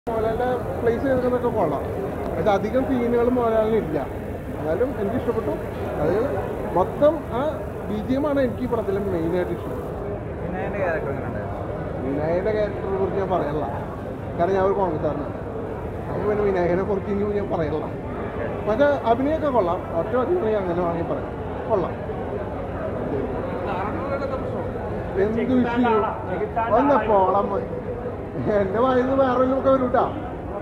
മോഹൻലാലിന്റെ പ്ലേസ് ചെയ്തിരുന്നൊക്കെ കൊള്ളാം പക്ഷെ അധികം സീനുകൾ മോഹൻലാലിന് ഇല്ല എന്നാലും എനിക്ക് ഇഷ്ടപ്പെട്ടു അത് മൊത്തം ആ ബി ജി എം ആണ് എനിക്ക് ഈ പടത്തിൽ മെയിനായിട്ട് ഇഷ്ടം വിനായകന്റെ ക്യാരക്ടർ എങ്ങനെ ഉണ്ടായിരുന്നു വിനായകന്റെ ക്യാരക്ടറിനെ കുറിച്ച് ഞാൻ പറയല്ല കാരണം ഞാൻ ഒരു കോൺഗ്രസ്സാണ് അപ്പോൾ പിന്നെ വിനായകനെ കുറിച്ച് ഇനി ഞാൻ പറയല്ല പക്ഷെ അഭിനയമൊക്കെ കൊള്ളാം ഒറ്റ അധികം അങ്ങനെ വേണമെങ്കിൽ പറയാം കൊള്ളാം എന്ത് വിഷയം ഒന്ന് പോളം പോയി എന്റെ വായിന്ന് വേറെ ഒക്കെ വരും കേട്ടാ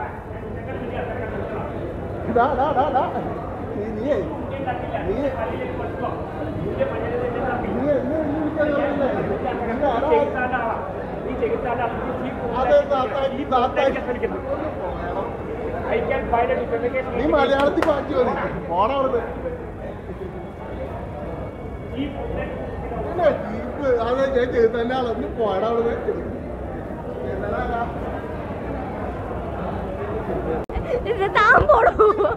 ഡാ, ഡാ, ഡാ, ഡാ. നീ- നീയേ നീ നീ എന്നെ വിളിക്കാൻ അറിയില്ലേ? നീ ആരാ? അതെ, താത്തായി, താത്തായി. നീ മലയാളത്തിൽ മാറ്റി മതി പോണ അവിടുന്ന് പിന്നെ ജീപ്പ് അതെ ഞാൻ ചെയ്ത് തന്നെ ആളൊന്ന് പോടാ അവിടുന്ന് എന്നടാ ഇത് താൻ പോടൂ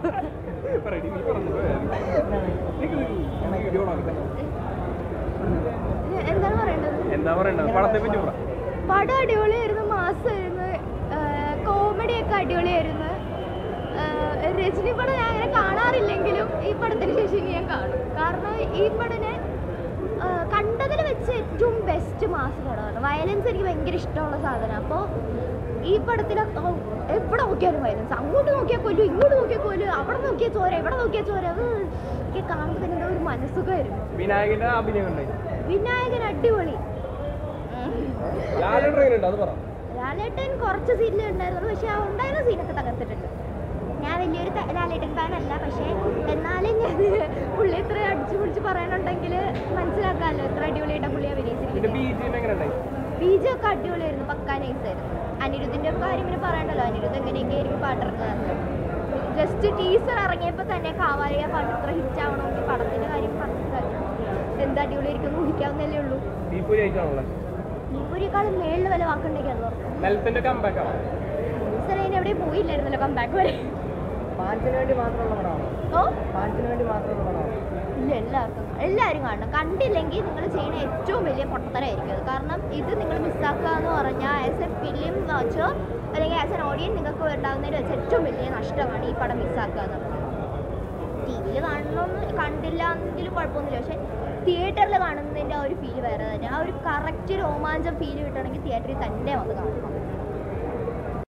എന്താണ് പറയേണ്ടത് എന്താ പറയണ്ടത് പടത്തെ പറ്റി പറ പടം അടിപൊളിയായിരുന്നു മാസമായിരുന്നു കോമഡി ഒക്കെ അടിപൊളിയായിരുന്നു ആഹ് രജനി പടം ഞാൻ അങ്ങനെ കാണാറില്ലെങ്കിലും ഈ പടത്തിന് ശേഷം ഇനി ഞാൻ കാണും കാരണം ഈ പടനെ ആഹ് കണ്ടതിൽ വെച്ച് ഏറ്റവും ബെസ്റ്റ് മാസ് പടമാണ് വയലൻസ് എനിക്ക് ഭയങ്കര ഇഷ്ടമുള്ള സാധനം അപ്പോൾ ഈ പടത്തിൽ എവിടെ നോക്കിയാലും വയലൻസ് അങ്ങോട്ട് നോക്കിയാൽ കൊല്ലും ഇങ്ങോട്ട് നോക്കിയാൽ കൊല്ലും അവിടെ നോക്കിയാൽ ചോര ഇവിടെ നോക്കിയാൽ ചോര അത് എനിക്ക് കാണുമ്പോൾ തന്നെ എന്തോ ഒരു മനസ്സുഖമായിരുന്നു വിനായകന്റെ അഭിനയം ഉണ്ടായി വിനായകൻ അടിപൊളി ലാലേട്ടൻ എങ്ങനെയുണ്ട് അത് പറ ലാലേട്ടൻ കുറച്ച് സീനിൽ ഉണ്ടായിരുന്നു പക്ഷെ ആ ഉണ്ടായിരുന്ന സീനൊക്കെ തകർത്തിട്ടുണ്ട് ഞാൻ വലിയൊരു ത- ലാലേട്ടൻ ഫാൻ അല്ല പക്ഷേ എന്നാലും ഞാൻ പുള്ളി ഇത്ര അടിച്ചു പൊളിച്ച് പറയാനുണ്ടെങ്കിൽ മനസ്സിലാക്കാമല്ലോ എത്ര അടിപൊളിയായിട്ടാണ് പുള്ളി പിന്നെ അഭിനയിച്ചിരിക്കുന്നത് ബി ജി എം എങ്ങനെ ഉണ്ടായി ബീജം ഒക്കെ അടിപൊളിയായിരുന്നു പക്കാ നൈസായിരുന്നു അനിരുദ്ധിന്റെ കാര്യം പിന്നെ പറയണ്ടല്ലോ അനിരുദ്ധ് എങ്ങനെയൊക്കെ ആയിരിക്കും പാട്ടിറക്കുന്നത് ജസ്റ്റ് ടീസർ ഇറങ്ങിയപ്പോൾ തന്നെ കാവാലിയ പാട്ട് ഇത്ര ഹിറ്റ് ആവണമെങ്കിൽ പടത്തിന്റെ കാര്യം പറഞ്ഞിട്ട് എന്ത് അടിപൊളിയായിരിക്കും ഊഹിക്കാവുന്നല്ലേ ഉള്ളൂ തീപ്പൊരി ആയിട്ടാണുള്ളത് ദീപുരിക്കാളും മേളിൽ വല്ല വാക്കുണ്ടെങ്കിൽ അത് ഓർക്കും നെൽസന്റെ കമ്പാക്ക് ആണ് ടീച്ചർ എവിടെ പോയില്ലായിരുന്നല്ലോ കമ്പാക്ക് വരെ ഫാൻസിന് വേണ്ടി മാത്രമുള്ള പടമാണോ ഓ ഫാൻസിന് വേണ്ടി മാത്രമുള്ള പടമാണോ ഇല്ല എല്ലാവർക്കും എല്ലാവരും കാണണം കണ്ടില്ലെങ്കിൽ നിങ്ങൾ ചെയ്യുന്ന ഏറ്റവും വലിയ പൊട്ടത്തരമായിരിക്കും അത് കാരണം ഇത് നിങ്ങൾ മിസ്സാക്കുക എന്ന് പറഞ്ഞാൽ ആസ് എ ഫിലിം വാച്ചോ അല്ലെങ്കിൽ ആസ് എൻ ഓഡിയൻസ് നിങ്ങൾക്ക് ഉണ്ടാകുന്നതിൽ വെച്ച് ഏറ്റവും വലിയ നഷ്ടമാണ് ഈ പടം മിസ്സാക്കുക എന്ന് പറയുന്നത് ടി വിയിൽ കാണണമെന്ന് കണ്ടില്ല എങ്കിലും കുഴപ്പമൊന്നുമില്ല പക്ഷേ തിയേറ്ററിൽ കാണുന്നതിൻ്റെ ആ ഒരു ഫീൽ വേറെ തന്നെ ആ ഒരു കറക്റ്റ് രോമാഞ്ചം ഫീൽ കിട്ടണമെങ്കിൽ തിയേറ്ററിൽ തന്നെ വന്ന് കാണണം